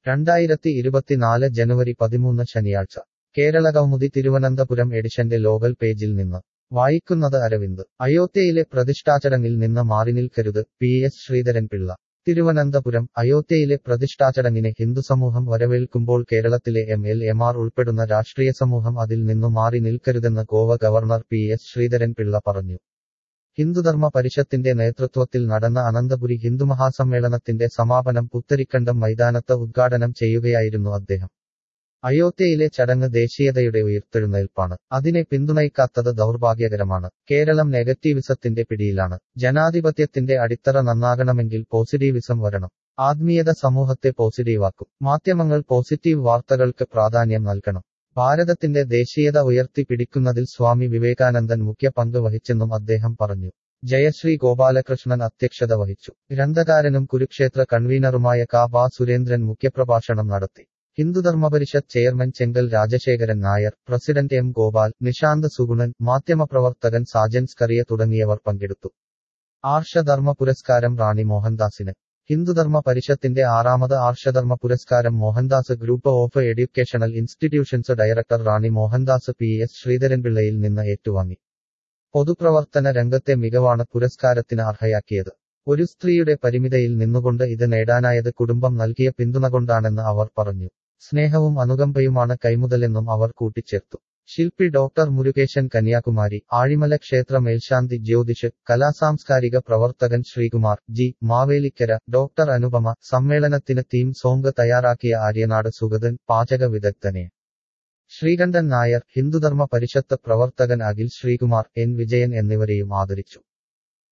രണ്ടായിരത്തി ഇരുപത്തിനാല് ജനുവരി പതിമൂന്ന് ശനിയാഴ്ച കേരളകൗമുദി തിരുവനന്തപുരം എഡിഷന്റെ ലോകൽ പേജിൽ നിന്ന് വായിക്കുന്നത് അരവിന്ദ് അയോധ്യയിലെ പ്രതിഷ്ഠാചടങ്ങിൽ നിന്ന് മാറി നിൽക്കരുത് പി എസ് ശ്രീധരൻപിള്ള തിരുവനന്തപുരം അയോധ്യയിലെ പ്രതിഷ്ഠാചടങ്ങിനെ ഹിന്ദുസമൂഹം വരവേൽക്കുമ്പോൾ കേരളത്തിലെ എം എൽ എമാർ ഉൾപ്പെടുന്ന രാഷ്ട്രീയ സമൂഹം അതിൽ നിന്നു മാറി നിൽക്കരുതെന്ന് Goa governor P S Sreedharan Pillai പറഞ്ഞു ഹിന്ദുധർമ്മ പരിഷത്തിന്റെ നേതൃത്വത്തിൽ നടന്ന അനന്തപുരി ഹിന്ദുമഹാസമ്മേളനത്തിന്റെ സമാപനം പുത്തരിക്കണ്ടം മൈതാനത്ത് ഉദ്ഘാടനം ചെയ്യുകയായിരുന്നു അദ്ദേഹം അയോധ്യയിലെ ചടങ്ങ് ദേശീയതയുടെ ഉയർത്തെഴുന്നേൽപ്പാണ് അതിനെ പിന്തുണയ്ക്കാത്തത് ദൗർഭാഗ്യകരമാണ് കേരളം നെഗറ്റീവിസത്തിന്റെ പിടിയിലാണ് ജനാധിപത്യത്തിന്റെ അടിത്തറ നന്നാകണമെങ്കിൽ പോസിറ്റീവിസം വരണം ആത്മീയത സമൂഹത്തെ പോസിറ്റീവാക്കും മാധ്യമങ്ങൾ പോസിറ്റീവ് വാർത്തകൾക്ക് പ്രാധാന്യം നൽകണം ഭാരതത്തിന്റെ ദേശീയത ഉയർത്തിപ്പിടിക്കുന്നതിൽ സ്വാമി വിവേകാനന്ദൻ മുഖ്യ പങ്ക് വഹിച്ചെന്നും അദ്ദേഹം പറഞ്ഞു ജയശ്രീ ഗോപാലകൃഷ്ണൻ അധ്യക്ഷത വഹിച്ചു ഗ്രന്ഥകാരനും കുരുക്ഷേത്ര കൺവീനറുമായ കാ ബാ സുരേന്ദ്രൻ മുഖ്യപ്രഭാഷണം നടത്തി ഹിന്ദുധർമ്മപരിഷത്ത് chairman Chengal Rajasekharan Nair president M Gopal Nishanth Sugunan മാധ്യമപ്രവർത്തകൻ സാജൻ സ്കറിയ തുടങ്ങിയവർ പങ്കെടുത്തു ആർഷധർമ്മ പുരസ്കാരം റാണി മോഹൻദാസിന് ഹിന്ദുധർമ്മ പരിഷത്തിന്റെ ആറാമത് ആർഷധർമ്മ പുരസ്കാരം Mohandas group of educational institutions director Rani Mohandas P S ശ്രീധരൻപിള്ളയിൽ നിന്ന് ഏറ്റുവാങ്ങി പൊതുപ്രവർത്തന രംഗത്തെ മികവാണ് പുരസ്കാരത്തിന് അർഹയാക്കിയത് ഒരു സ്ത്രീയുടെ പരിമിതയിൽ നിന്നുകൊണ്ട് ഇത് നേടാനായത് കുടുംബം നൽകിയ പിന്തുണ കൊണ്ടാണെന്ന് അവർ പറഞ്ഞു സ്നേഹവും അനുകമ്പയുമാണ് കൈമുതലെന്നും അവർ കൂട്ടിച്ചേർത്തു ശില്പി ഡോക്ടർ മുരുകേശൻ കന്യാകുമാരി ആഴിമല ക്ഷേത്ര മേൽശാന്തി ജ്യോതിഷ് കലാസാംസ്കാരിക പ്രവർത്തകൻ ശ്രീകുമാർ ജി മാവേലിക്കര ഡോക്ടർ അനുപമ സമ്മേളനത്തിന് തീം സോങ് തയ്യാറാക്കിയ ആര്യനാട് സുഗതൻ പാചക വിദഗ്ധനെ ശ്രീകണ്ഠൻ നായർ ഹിന്ദുധർമ്മ പരിഷത്ത് പ്രവർത്തകൻ അഖിൽ ശ്രീകുമാർ എൻ വിജയൻ എന്നിവരെയും ആദരിച്ചു